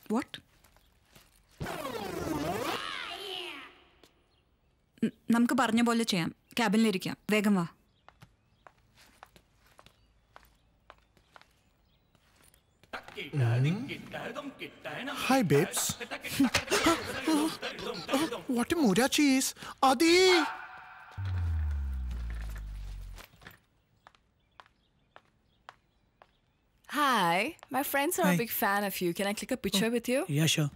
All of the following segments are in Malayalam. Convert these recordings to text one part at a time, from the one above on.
വാട്ട് നമുക്ക് പറഞ്ഞ പോലെ ചെയ്യാം ക്യാബിനിലിരിക്കാം വേഗം വാ Hi, babes. what a Muria cheese. Adi! Hi, my friends are Hi. a big fan of you. Can I click a picture with you? Yeah, sure.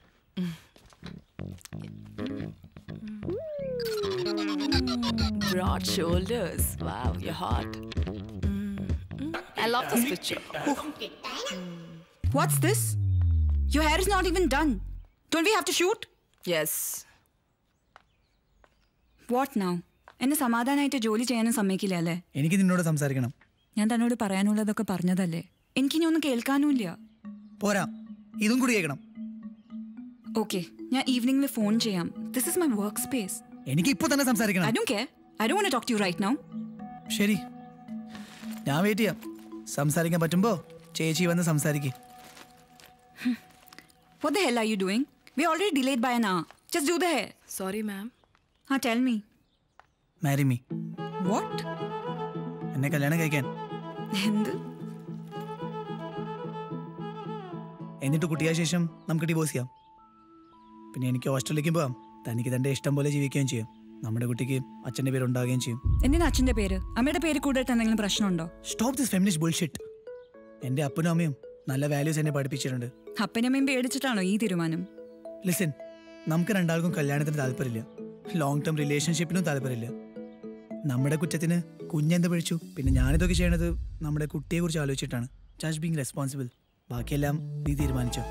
Broad shoulders. Wow, you're hot. Mm, mm. I love this picture. What's this? Your hair is not even done. Don't we have to shoot? Yes. What now എന്നെ സമാധാനമായിട്ട് ജോലി ചെയ്യാനും സമ്മതിക്കില്ല അല്ലേ എനിക്ക് നിന്നോട് സംസാരിക്കണം ഞാൻ തന്നോട് പറയാനുള്ളതൊക്കെ പറഞ്ഞതല്ലേ എനിക്കിനി ഒന്നും കേൾക്കാനുമില്ല പോരാ ഇതും കൂടി കേൾക്കണം ഓക്കെ ഞാൻ ഈവനിംഗിൽ ഫോൺ ചെയ്യാം this is my work space എനിക്ക് ഇപ്പൊ തന്നെ ഐ സംസാരിക്കണം don't care I don't want talk to you right now ശരി ഞാൻ വെയിറ്റ് ചെയ്യാം സംസാരിക്കാൻ പറ്റുമ്പോ ചേച്ചി വന്ന് സംസാരിക്കേ What the hell are you doing? We already delayed by an hour. Just do the hair. Sorry, ma'am. Ah, tell me. Marry me What? എന്നെ കല്യാണം കഴിക്കാൻ എന്ത് എന്നിട്ട് കുട്ടിയായ ശേഷം നമുക്ക് ഡിവോഴ്സ് ചെയ്യാം പിന്നെ എനിക്ക് ഹോസ്റ്റലിലേക്കും പോവാം തനിക്ക് തൻ്റെ ഇഷ്ടം പോലെ ജീവിക്കുകയും ചെയ്യും നമ്മുടെ കുട്ടിക്ക് അച്ഛൻ്റെ പേര് ഉണ്ടാവുകയും ചെയ്യും എന്തിനാ അച്ഛന്റെ പേര് അമ്മയുടെ പേര് കൂടുതൽ എന്തെങ്കിലും പ്രശ്നമുണ്ടോ സ്റ്റോപ്പ് ദിസ് ഫെമിനിസ്റ്റ് ബുൾഷിറ്റ് എൻ്റെ അപ്പനും അമ്മയും നല്ല വാല്യൂസ് എന്നെ പഠിപ്പിച്ചിട്ടുണ്ട് അപ്പനമ്മയും പേടിച്ചിട്ടാണോ ഈ തീരുമാനം ലിസൺ നമുക്ക് രണ്ടാൾക്കും കല്യാണത്തിന് താല്പര്യമില്ല ലോങ് ടേം റിലേഷൻഷിപ്പിനും താല്പര്യമില്ല നമ്മുടെ കുറ്റത്തിന് കുഞ്ഞെന്ത് പഴിച്ചു പിന്നെ ഞാനിതൊക്കെ ചെയ്യണത് നമ്മുടെ കുട്ടിയെക്കുറിച്ച് ആലോചിച്ചിട്ടാണ് ജസ്റ്റ് ബീങ് റെസ്പോൺസിബിൾ ബാക്കിയെല്ലാം നീ തീരുമാനിച്ചോ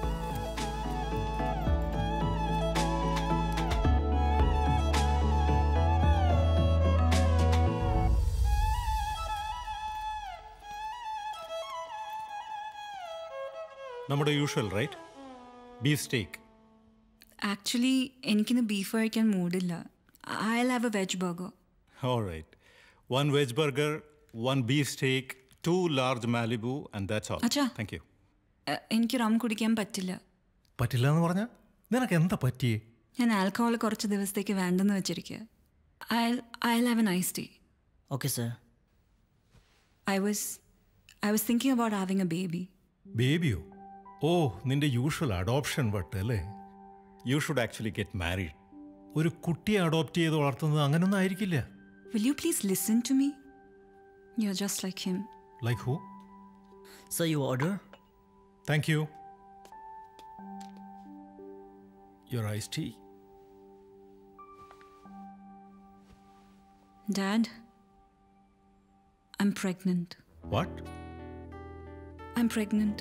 നമ്മുടെ usual right beef steak actually എനിക്കിന്ന് ബീഫ് കഴിക്കാൻ മൂഡില്ല I have a veg burger All right. One veg burger, one beef steak, two large Malibu, and that's all. Acha. Thank you. എനിക്ക് റം കുടിക്കാൻ പറ്റില്ല പറ്റില്ല എന്ന് പറഞ്ഞ നിനക്ക് എന്താ പറ്റിയേ ഞാൻ ആൽക്കഹോൾ കുറച്ച് ദിവസത്തേക്ക് വേണ്ടെന്ന് വെച്ചിരിക്കുക I I have a nice day okay sir I was I was thinking about having a baby ബേബിയോ ഓ നിന്റെ യൂഷ്വൽ അഡോപ്ഷൻ വട്ട് അല്ലേ you should actually get married ഒരു കുട്ടിയെ അഡോപ്റ്റ് ചെയ്ത് വളർത്തുന്നത് അങ്ങനൊന്നും ആയിരിക്കില്ല Will you please listen to me? You're just like him. Like who sir you order thank you your ice tea Dad, I'm pregnant. What I'm pregnant.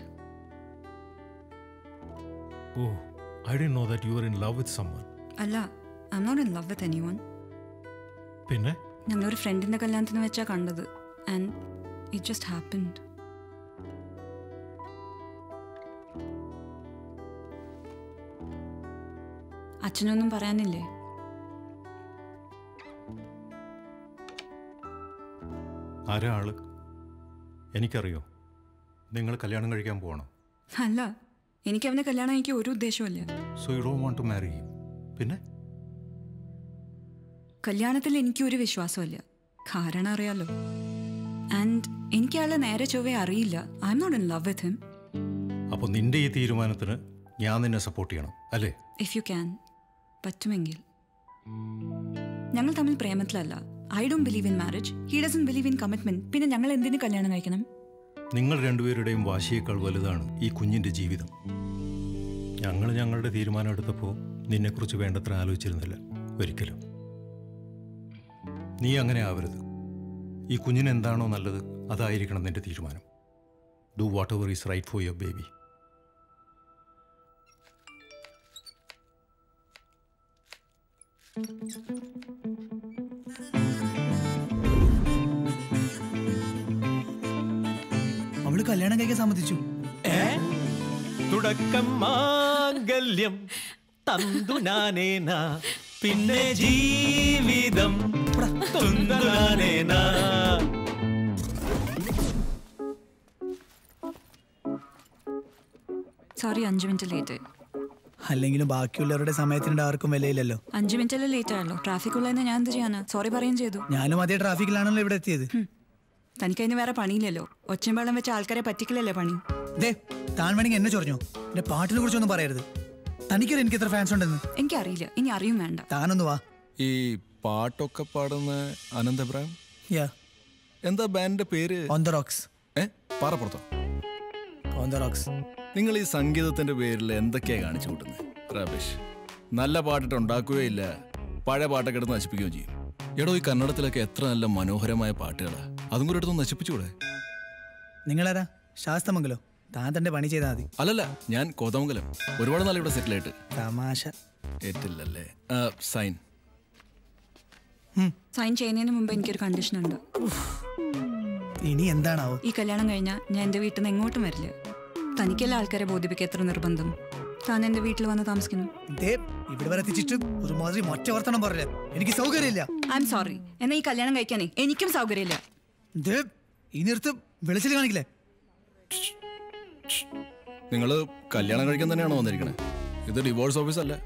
Oh I ഡി know that you are in love with someone അല്ല I'm not in love with anyone. പിന്നെ ഞങ്ങളൊരു ഫ്രണ്ടിന്റെ കല്യാണത്തിന് വെച്ചാ കണ്ടത് ആൻഡ് ഇറ്റ് ജസ്റ്റ് ഹാപ്പൻഡ് അച്ഛനൊന്നും പറയാനില്ലേ ആരാ ആള് എനിക്കറിയോ നിങ്ങൾ കല്യാണം കഴിക്കാൻ പോകണം അല്ല എനിക്ക് അവനെ കല്യാണം എനിക്ക് ഒരു ഉദ്ദേശമില്ല സോ യു ഡോ വാണ്ട് ടു മാരി പിന്നെ കല്യാണത്തിൽ എനിക്ക് ഒരു വിശ്വാസമില്ല കാരണം അറിയാലോ ആൻഡ് എനിക്ക് അയാളെ നേരെ ചൊവ്വേ അറിയില്ല I'm not in love with him അപ്പോൾ നിന്റെ ഈ തീരുമാനത്തിന് ഞാൻ നിന്നെ സപ്പോർട്ട് ചെയ്യണം അല്ലേ ഇഫ് യു ക്യാൻ പറ്റുമെങ്കിൽ ഞങ്ങൾ തമ്മിൽ പ്രേമത്തിലല്ല I don't believe in marriage he doesn't believe in commitment പിന്നെ ഞങ്ങൾ എന്തിനു കല്യാണം കഴിക്കണം നിങ്ങൾ രണ്ടുപേരുടെയും വാശിയേക്കാൾ വലുതാണ് ഈ കുഞ്ഞിൻ്റെ ജീവിതം ഞങ്ങൾ ഞങ്ങളുടെ തീരുമാനം എടുത്തപ്പോൾ നിന്നെക്കുറിച്ച് വേണ്ടത്ര ആലോചിച്ചിരുന്നില്ല ഒരിക്കലും നീ അങ്ങനെ ആവരുത് ഈ കുഞ്ഞിന് എന്താണോ നല്ലത് അതായിരിക്കണം നിന്റെ തീരുമാനം do whatever is right for your baby അവള് കല്യാണം കഴിക്കാൻ സമ്മതിച്ചു തുടക്കം മാംഗല്യം തന്തു നാനേന പിന്നെ ജീവിതം തുന്തനാനേന സോറി അഞ്ച് മിനിറ്റ് ലേറ്റ് അല്ലെങ്കിലും ബാക്കിയുള്ളവരുടെ സമയത്തിനുണ്ട് ആർക്കും വിലയില്ലല്ലോ അഞ്ചു മിനിറ്റല്ലേ ലേറ്റ് ആയല്ലോ ട്രാഫിക് ഉള്ളതെന്ന് ഞാൻ എന്ത് ചെയ്യാനാ സോറി പറയുകയും ചെയ്തു ഞാനും അതേ ട്രാഫിക്കിലാണല്ലോ ഇവിടെ എത്തിയത് തനിക്കതിന് വേറെ പണിയില്ലല്ലോ ഒച്ചയും വെള്ളം വെച്ച ആൾക്കാരെ പറ്റിക്കലല്ലേ പണി ദേ താൻ വേണമെങ്കിൽ എന്നെ ചൊറിഞ്ഞോ എന്റെ പാട്ടിനെ കുറിച്ചൊന്നും പറയരുത് തനിക്കറിയാം എനിക്ക് എത്ര ഫാൻസ് ഉണ്ടെന്ന് എനിക്കറിയില്ല ഇനി അറിയും വേണ്ട താനൊന്ന് വാ ഈ പാട്ടൊക്കെ പാടുന്ന അനന്തപ്രായം യാ എന്താ ബാൻഡിന്റെ പേര് ഓൺ ദ റോക്സ് ഏ പാറപ്പുറത്തോ ഓൺ ദ റോക്സ് നിങ്ങൾ ഈ സംഗീതത്തിന്റെ പേരിൽ എന്തൊക്കെയാ കാണിച്ചു കൂട്ടുന്നത് രാബേഷ് നല്ല പാട്ടിട്ട് ഉണ്ടാക്കുകയില്ല പഴയ പാട്ടൊക്കെ എടുത്ത് നശിപ്പിക്കുകയും ചെയ്യും എടോ ഈ കന്നഡത്തിലൊക്കെ എത്ര നല്ല മനോഹരമായ പാട്ടുകളാ അതും കൂടെ എടുത്ത് നശിപ്പിച്ചുകൂടെ നിങ്ങളാരാ ശാസ്തമംഗലോ താൻ തന്റെ പണി ചെയ്താൽ മതി അല്ലല്ല ഞാൻ കോതമംഗലം ഒരുപാട് നാൾ ഇവിടെ സെറ്റിൽ ആയിട്ട് തമാശ ഏറ്റില്ലല്ലേ ആ, സൈൻ സൈൻ ചെയ്യുന്നതിന് മുമ്പ് എനിക്കൊരു കണ്ടീഷൻ ഉണ്ട് ഇനി എന്താണാവോ ഈ കല്യാണം കഴിഞ്ഞാൽ ഞാൻ എൻ്റെ വീട്ടിൽ നിന്ന് എങ്ങോട്ടും വരില്ല തനിക്കല്ല ആൾക്കാരെ ബോധിപ്പിക്കുക എത്ര നിർബന്ധം താൻ എൻ്റെ വീട്ടിൽ വന്ന് താമസിക്കുന്നു ദേ ഇവിടെ വരെ എത്തിച്ചിട്ട് ഒരുമാതിരി മൊറ്റ വർത്തണം പറയില്ല എനിക്ക് സൗകര്യമില്ല ഐ എം സോറി എന്നാൽ ഈ കല്യാണം കഴിക്കാനേ എനിക്കും സൗകര്യമില്ല ദേ ഈ നിർത്ത് വെളിച്ചിൽ കാണിക്കില്ലേ നിങ്ങൾ കല്യാണം കഴിക്കാൻ തന്നെയാണോ വന്നിരിക്കണേ ഇത് ഡിവോഴ്സ് ഓഫീസ് അല്ല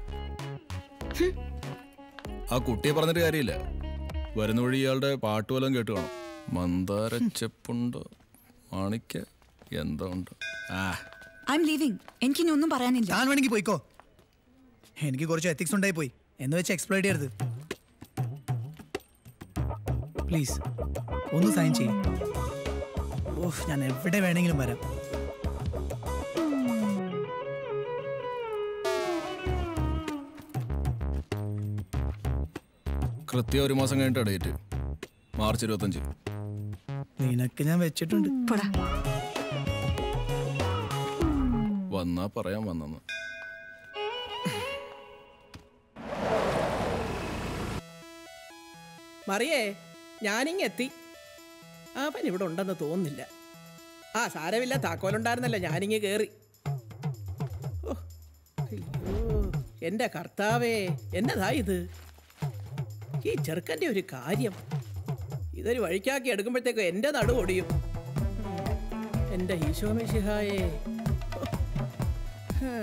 ആ കുട്ടിയെ പറഞ്ഞിട്ട് കാര്യമില്ല വരുന്ന വഴി ഇയാളുടെ പാട്ട് വല്ലതും കേട്ട് കാണും മന്ദാര ചെപ്പുണ്ടോ മാണിക്ക എന്തോ ഉണ്ട് ആ ഐ എം ലീവിങ് എനിക്കിനി ഒന്നും പറയാനില്ല താൻ വേണമെങ്കിൽ പോയിക്കോ എനിക്ക് കുറച്ച് എത്തിക്സ് ഉണ്ടായി പോയി എന്ന് വെച്ച് എക്സ്പ്ലോയിറ്റ് ചെയ്യരുത് പ്ലീസ് ഒന്ന് സൈൻ ചെയ്യും ഓഹ് ഞാൻ എവിടെ വേണമെങ്കിലും വരാം കൃത്യം ഒരു മാസം കഴിഞ്ഞിട്ട് ഡേറ്റ് മാർച്ച് ഇരുപത്തഞ്ച് നിനക്ക് ഞാൻ വെച്ചിട്ടുണ്ട് പോടാ വന്നാ പറയാൻ വന്നെന്ന് മറിയേ ഞാനിങ്ങെത്തി അവൻ ഇവിടെ ഉണ്ടെന്ന് തോന്നുന്നില്ല ആ സാരമില്ല താക്കോലുണ്ടായിരുന്നല്ലോ ഞാനിങ്ങ് കയറി ഓ, അയ്യോ എൻ്റെ കർത്താവേ എന്നതാ ഇത് ഈ ചെറുക്കൻ്റെ ഒരു കാര്യം ഇതൊരു വഴിക്കാക്കി എടുക്കുമ്പോഴത്തേക്ക് എൻ്റെ നടു ഒടിയും എൻ്റെ ഈശോമിഷിഹായേ ഓ. ഹാ.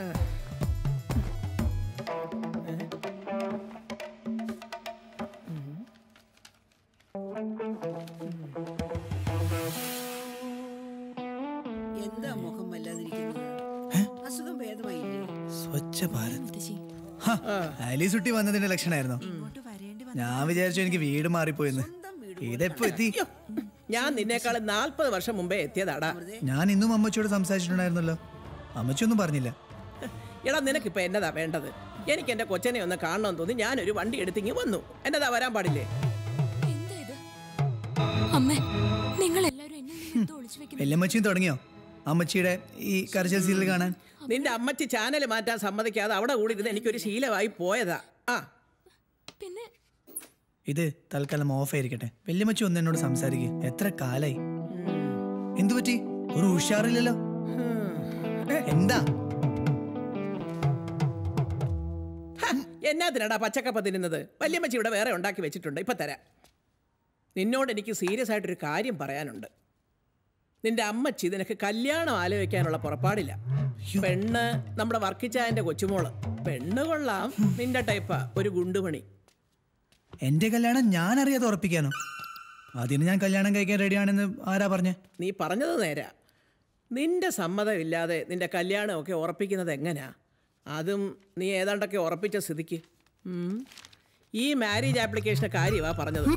എന്താ മുഖം വല്ലാതിരിക്കുന്നത് അസുഖം ഭേദമായില്ലേ സ്വച്ഛ ഭാരത് ഹ, ആലീസ് കുട്ടി വന്നതിന്റെ ലക്ഷണമായിരുന്നോ ഞാൻ വിചാരിച്ചു എനിക്ക് വീട് മാറിപ്പോയെന്ന് ഇതെപ്പോ എത്തി അയ്യോ, ഞാൻ നിന്നേക്കാളും നാൽപ്പത് വർഷം മുമ്പേ എത്തിയതാടാ ഞാൻ ഇന്നും അമ്മച്ചിയോട് സംസാരിച്ചിട്ടുണ്ടായിരുന്നല്ലോ അമ്മച്ചിയൊന്നും പറഞ്ഞില്ല എടാ നിനക്കിപ്പോ എന്നതാ വേണ്ടത് എനിക്ക് എന്റെ കൊച്ചനെ ഒന്ന് കാണണമെന്ന് തോന്നി ഞാനൊരു വണ്ടി എടുത്തിങ്ങി വന്നു എന്നതാ വരാൻ പാടില്ലേ എന്താ ഇത് അമ്മേ നിങ്ങൾ എല്ലാവരും എന്നെ എന്തോ ഒളിച്ചു വെക്കുന്നു വല്യമ്മച്ചിയും തുടങ്ങിയോ അമ്മച്ചിയുടെ ഈ കരച്ചിൽ സീരിയൽ കാണാൻ നിന്റെ അമ്മച്ചി ചാനൽ മാറ്റാൻ സമ്മതിക്കാതെ അവിടെ കൂടി ഇരുന്ന് എനിക്കൊരു ശീലമായി പോയതാ ആ പിന്നെ ഇത് തൽക്കാലം ഓഫ് ആയിരിക്കട്ടെ വല്യമ്മച്ചി ഒന്ന് എന്നോട് സംസാരിക്കുക എത്ര കാലായി എന്തു പറ്റി ഒരു ഉഷാറില്ലല്ലോ എന്താ ഹ, എന്നാത്തിനാടാ പച്ചക്കപ്പ തിന്നുന്നത് വല്യമ്മച്ചി ഇവിടെ വേറെ ഉണ്ടാക്കി വെച്ചിട്ടുണ്ട് ഇപ്പൊ തരാം നിന്നോട് എനിക്ക് സീരിയസ് ആയിട്ടൊരു കാര്യം പറയാനുണ്ട് നിന്റെ അമ്മച്ചി നിനക്ക് കല്യാണം ആലോചിക്കാനുള്ള പുറപ്പാടില്ല പെണ്ണ് നമ്മുടെ വർക്കിച്ചായന്റെ കൊച്ചുമോള് പെണ്ണ് കൊള്ളാം നിന്റെ ടൈപ്പാ ഒരു ഗുണ്ടുമണി എന്റെ കല്യാണം ഞാൻ അറിയാതെ ഉറപ്പിക്കാനോ അതിന് ഞാൻ കല്യാണം കഴിക്കാൻ റെഡിയാണെന്ന് ആരാ പറഞ്ഞേ നീ പറഞ്ഞത് നേരാ നിന്റെ സമ്മതമില്ലാതെ നിന്റെ കല്യാണമൊക്കെ ഉറപ്പിക്കുന്നത് എങ്ങനെയാ അതും നീ ഏതാണ്ടൊക്കെ ഉറപ്പിച്ച സ്ഥിതിക്ക് ഉം. ഈ മാരേജ് ആപ്ലിക്കേഷൻ്റെ കാര്യമാ പറഞ്ഞത്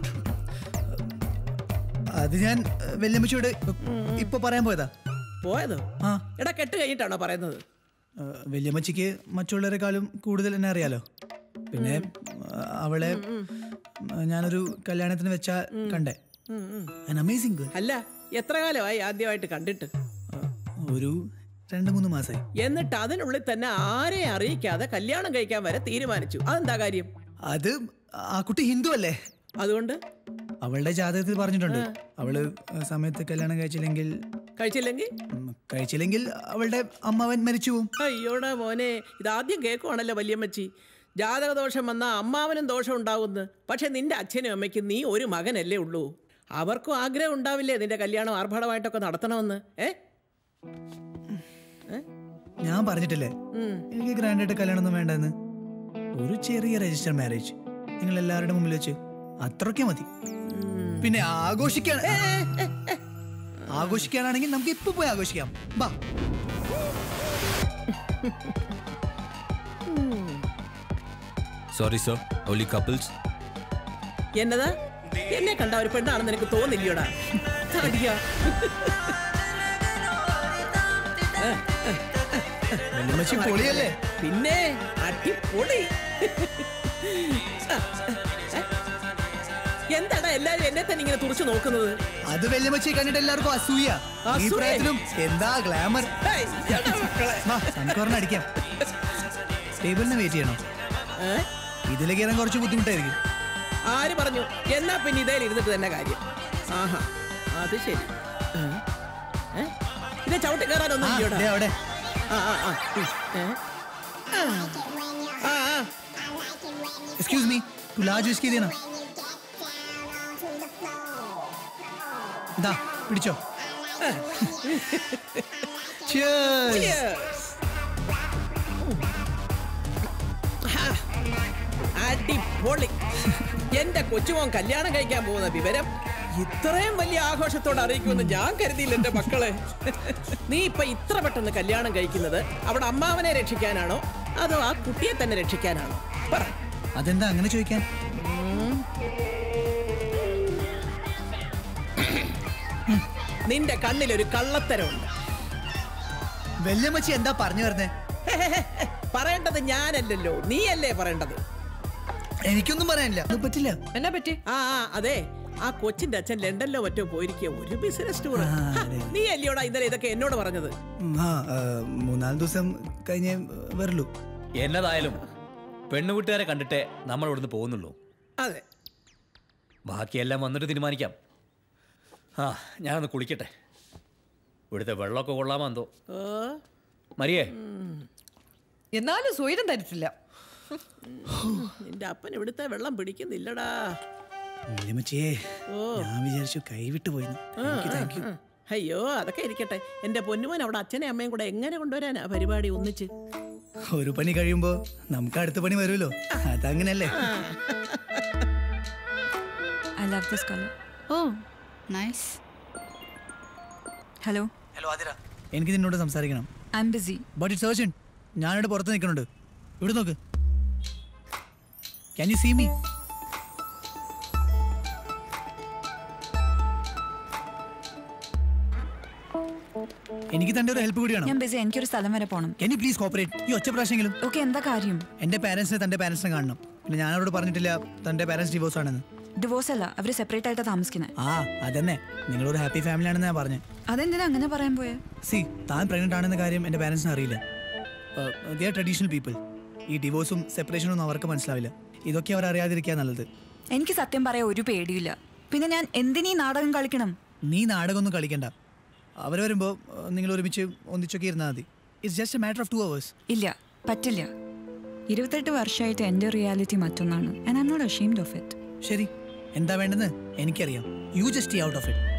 അത് ഞാൻ ഏഹ്, വല്യമ്മച്ചിയോട് ഇപ്പൊ പറയാൻ പോയതാ പോയതോ ആ എടാ കെട്ട് കഴിഞ്ഞിട്ടാണോ പറയുന്നത് ഏഹ്, വല്യമ്മച്ചിക്ക് മറ്റുള്ളവരെക്കാളും കൂടുതൽ എന്നെ അറിയാലോ പിന്നെ ഏഹ്, അവളെ ഏഹ്, ഞാനൊരു കല്യാണത്തിന് വെച്ചാ കണ്ടേ അമേസിംഗ് ഗേൾ അല്ല എത്ര കാലമായി ആദ്യമായിട്ട് കണ്ടിട്ട് ഒരു രണ്ട് മൂന്ന് മാസമായി എന്നിട്ട് അതിനുള്ളിൽ തന്നെ ആരെയും അറിയിക്കാതെ കല്യാണം കഴിക്കാൻ വരെ തീരുമാനിച്ചു അതെന്താ കാര്യം അത് ആ കുട്ടി ഹിന്ദു അല്ലേ അതുകൊണ്ട് അവളുടെ ജാതകത്തിൽ പറഞ്ഞിട്ടുണ്ട് അവള് സമയത്ത് കല്യാണം കഴിച്ചില്ലെങ്കിൽ കഴിച്ചില്ലെങ്കിൽ ഉം, കഴിച്ചില്ലെങ്കിൽ അവളുടെ അമ്മാവൻ മരിച്ചു പോവും അയ്യോടാ മോനെ ഇതാദ്യം കേൾക്കുവാണല്ലോ വല്യമ്മച്ചി ജാതകദോഷം വന്നാൽ അമ്മാവനും ദോഷം ഉണ്ടാവുമെന്ന് പക്ഷെ നിന്റെ അച്ഛനും അമ്മയ്ക്കും നീ ഒരു മകനല്ലേ ഉള്ളൂ അവർക്കും ആഗ്രഹം ഉണ്ടാവില്ലേ നിന്റെ കല്യാണം ആർഭാടമായിട്ടൊക്കെ നടത്തണമെന്ന് ഏ ഞാൻ പറഞ്ഞിട്ടില്ലേ എനിക്ക് ഗ്രാൻഡ് ആയിട്ട് കല്യാണം ഒന്നും വേണ്ടെന്ന് ഒരു ചെറിയ രജിസ്റ്റർ മാരേജ് നിങ്ങൾ എല്ലാവരുടെ മുമ്പിൽ വെച്ച് അത്രയ്ക്ക് മതി പിന്നെ ആഘോഷിക്കാൻ ആഘോഷിക്കാനാണെങ്കിൽ നമുക്ക് ഇപ്പൊ പോയി ആഘോഷിക്കാം ബാ സോറി സർ ഓൺലി കപ്പിൾസ് എന്നതാ എന്നെ കണ്ട ഒരു പെണ്ണാണെന്ന് എനിക്ക് തോന്നില്ലയോടാ തടിയാ. വെല്ലുമ്മച്ചി പൊളിയല്ലേ പിന്നെ അടിപൊളി എന്താടാ എല്ലാരും എന്നെ തന്നെ ഇങ്ങനെ തുറച്ചു നോക്കുന്നത് അത് വെല്ലുമ്മച്ചി കണ്ടിട്ട് എല്ലാവർക്കും അസൂയ ഈ അസൂയ? പ്രായത്തിലും എന്താ ഗ്ലാമർ ഹേയ്, എടാ മക്കളെ. സൺകോറിന് അടിക്കാം ടേബിളിന് വെയിറ്റ് ചെയ്യണം ഏ? ഇതിലേക്ക് കയറാൻ കുറച്ച് ബുദ്ധിമുട്ടായിരിക്കും ആര് പറഞ്ഞു എന്നാ പിന്നെ ഇതേ ഇരുന്നിട്ട് തന്നെ കാര്യം ആഹാ അത് ശരി ഏ? ഏ? ഇത് ചവിട്ടി കയറാനൊന്നും ആ, ഇല്ലയോടാ ദേ അവിടെ ആ ആ ആ ഉം. ഏ? ആ ആ ആ excuse me two large whisky देना ദാ പിടിച്ചോ Cheers. Cheers. ഹാ, അടിപൊളി എന്റെ കൊച്ചുമോൻ കല്യാണം കഴിക്കാൻ പോകുന്ന വിവരം ഇത്രയും വലിയ ആഘോഷത്തോടെ അറിയിക്കുമെന്ന് ഞാൻ കരുതിയില്ല എന്റെ മക്കളെ നീ ഇപ്പൊ ഇത്ര പെട്ടെന്ന് കല്യാണം കഴിക്കുന്നത് അവിടെ അമ്മാവനെ രക്ഷിക്കാനാണോ അതോ ആ കുട്ടിയെ തന്നെ രക്ഷിക്കാനാണോ പറ അതെന്താ അങ്ങനെ ചോദിക്കാൻ നിന്റെ കണ്ണിലൊരു കള്ളത്തരമുണ്ട് വെല്ലമ്മച്ചി എന്താ പറഞ്ഞു വരുന്നേ പറയേണ്ടത് ഞാനല്ലല്ലോ നീയല്ലേ പറയേണ്ടത് എനിക്കൊന്നും പറയാനില്ല അത് പറ്റില്ല എന്നാ പറ്റി ആ ആ അതെ ആ കൊച്ചിന്റെ അച്ഛൻ ലണ്ടനിലോ മറ്റോ പോയിരിക്കുക ഒരു ബിസിനസ് ടൂർ ആ, അതെ. നീ അല്ലയോടാ ഇന്നലെ ഇതൊക്കെ എന്നോട് പറഞ്ഞത് ഉം, ആ ആ, മൂന്നാല് ദിവസം കഴിഞ്ഞേ വരുള്ളൂ എന്നതായാലും പെണ്ണുകൂട്ടുകാരെ കണ്ടിട്ടേ നമ്മൾ ഇവിടുന്ന് പോകുന്നുള്ളൂ അതെ ബാക്കിയെല്ലാം വന്നിട്ട് തീരുമാനിക്കാം ആ ഞാനൊന്ന് കുളിക്കട്ടെ ഇവിടുത്തെ വെള്ളമൊക്കെ കൊള്ളാമോ എന്തോ ഓ മരിയേ എന്നാലും സ്വൈരം തരത്തില്ല നിന്റെ അപ്പൻ ഇവിടുത്തെ വെള്ളം പിടിക്കുന്നില്ലടാ വെല്ലമ്മച്ചിയെ ഓ ഞാൻ വിചാരിച്ചു കൈവിട്ട് പോയിന്ന് താങ്ക് യു താങ്ക് യു അയ്യോ അതൊക്കെ ഇരിക്കട്ടെ എന്റെ പൊന്നുമോൻ അവിടെ അച്ഛനെ അമ്മയും കൂടെ എങ്ങനെ കൊണ്ടുവരാനാ പരിപാടി ഒന്നിച്ച് ഒരു പണി കഴിയുമ്പോ നമുക്ക് അടുത്ത പണി വരുമല്ലോ അതങ്ങനല്ലേ I love this color. Oh, nice. Hello, hello Athira എനിക്ക് നിന്നോട് സംസാരിക്കണം I'm busy. But it's urgent ഞാനിവിടെ പുറത്ത് നിൽക്കുന്നുണ്ട് ഇവിടെ നോക്ക് ക്യാൻ യു സീ മീ എനിക്ക് തന്റെ ഒരു ഹെൽപ്പ് കൂടി വേണം ഞാൻ ബിസി എനിക്കൊരു സ്ഥലം വരെ പോകണം കെൻ യു പ്ലീസ് കോപ്പറേറ്റ് ഈ ഒറ്റ പ്രാവശ്യമെങ്കിലും ഓക്കെ എന്താ കാര്യം എന്റെ പാരന്റ്സിനെ തന്റെ പാരന്റ്സിനെ കാണണം പിന്നെ ഞാൻ അവരോട് പറഞ്ഞിട്ടില്ല തന്റെ പാരന്റ്സ് ഡിവോഴ്സ് ആണെന്ന് ഡിവോഴ്സ് അല്ല അവർ സെപ്പറേറ്റ് ആയിട്ടാണ് താമസിക്കുന്നത് ആ അതന്നെ നിങ്ങളൊരു ഹാപ്പി ഫാമിലി ആണെന്ന് ഞാൻ പറഞ്ഞു അതെന്തിനാ അങ്ങനെ പറയാൻ പോയെ സി താൻ പ്രഗ്നന്റ് ആണെന്ന കാര്യം എന്റെ പാരന്റ്സിന് അറിയില്ല ദേ ആർ ട്രഡീഷണൽ പീപ്പിൾ ഈ ഡിവോഴ്സും സെപ്പറേഷനും ഒന്നും അവർക്ക് മനസ്സിലാവില്ല ഇതൊക്കെ അവർ അറിയാതിരിക്കുക നല്ലത് എനിക്ക് സത്യം പറയാൻ ഒരു പേടിയില്ല പിന്നെ ഞാൻ എന്തിനീ നാടകം കളിക്കണം നീ നാടകമൊന്നും കളിക്കണ്ട അവർ വരുമ്പോൾ നിങ്ങൾ ഒരുമിച്ച് ഒന്നിച്ചൊക്കെ ഇരുന്നാൽ മതി it's just a matter of two hours ഇല്ല പറ്റില്ല ഇരുപത്തെട്ട് വർഷമായിട്ട് എൻ്റെ റിയാലിറ്റി മറ്റൊന്നാണ് and I'm not ashamed of it ശരി എന്താ വേണ്ടെന്ന് എനിക്കറിയാം you just out of it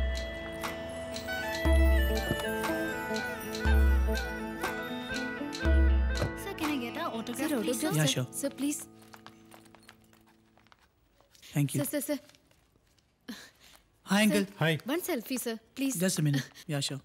Sir, can I get an autograph? Sir, please, autograph, Yeah, sir. sure. Sir, please. Thank you Sir, sir, sir. Hi uncle hi One selfie, sir. Please. Just a minute yeah so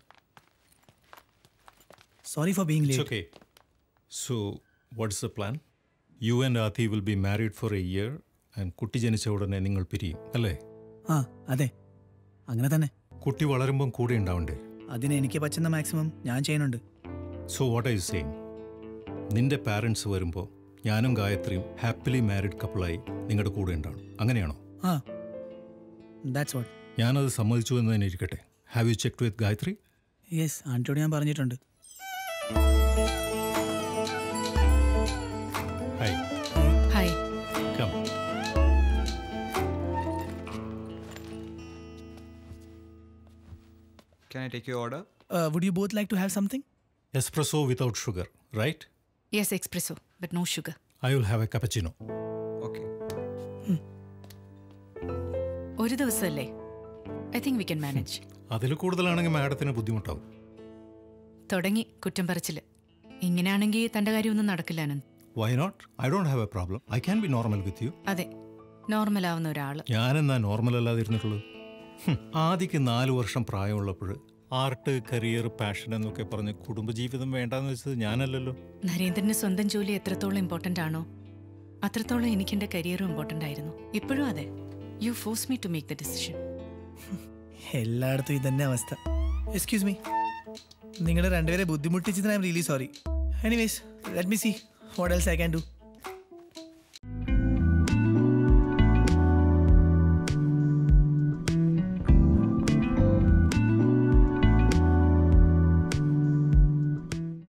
sorry for being it's late okay so what's the plan you and Aathi will be married for a year and കുട്ടി ജനിച്ച ഉടനെ നിങ്ങൾ പിരിയും അല്ലേ ആ അതെ അങ്ങനെ തന്നെ കുട്ടി വളരുമ്പം കൂടെ ഉണ്ടാവണ്ടേ അതിന് എനിക്ക് പറ്റുന്ന മാക്സിമം ഞാൻ ചെയ്യുന്നുണ്ട് സോ വാട്ട് ഐ സെയിങ് നിന്റെ പാരൻസ് വരുമ്പോൾ ഞാനും ഗായത്രിയും ഹാപ്പിലി മാരീഡ് കപ്പിളായി നിങ്ങളുടെ കൂടെ ഉണ്ടാവണം അങ്ങനെയാണോ ആ ദാറ്റ്സ് വാട്ട് ഞാനത് സമ്മതിച്ചു എന്ന് തന്നെ ഇരിക്കട്ടെ have you check with Gayathri yes ആൻറ്റിയോട് ഞാൻ പറഞ്ഞിട്ടുണ്ട് hi Hi. Come Can I take your order? Would you both like to have something espresso without sugar right Yes, espresso, but no sugar. I will have a cappuccino Okay. ഒരു ദിവസമല്ലേ I think we can manage അതിൽ കൂടുതലാണെങ്കിൽ മാഡത്തിന് ബുദ്ധിമുട്ടാവും തുടങ്ങി കുറ്റം പറച്ചില് ഇങ്ങനെയാണെങ്കിൽ തൻ്റെ കാര്യമൊന്നും നടക്കില്ല Ananth why not I don't have a problem I can be normal with you അതെ നോർമൽ ആവുന്ന ഒരാൾ ഞാനെന്നാ നോർമൽ അല്ലാതിരുന്നിട്ടുള്ളത് ഹും, ആദിക്ക് നാല് വർഷം പ്രായമുള്ളപ്പോൾ ആർട്ട് കരിയർ പാഷൻ എന്നൊക്കെ പറഞ്ഞ് കുടുംബജീവിതം വേണ്ടാന്ന് വെച്ചത് ഞാനല്ലല്ലോ നരേന്ദ്രന് സ്വന്തം ജോലി എത്രത്തോളം ഇമ്പോർട്ടൻ്റ് ആണോ അത്രത്തോളം എനിക്ക് എൻ്റെ കരിയറും ഇമ്പോർട്ടൻ്റ് ആയിരുന്നു ഇപ്പോഴും അതെ you force me to make the decision എല്ലായിടത്തും ഇതന്നെ അവസ്ഥ എക്സ്ക്യൂസ് മീ നിങ്ങളെ രണ്ടുപേരെ ബുദ്ധിമുട്ടിച്ചതിന് I am really sorry anyways let me see what else I can do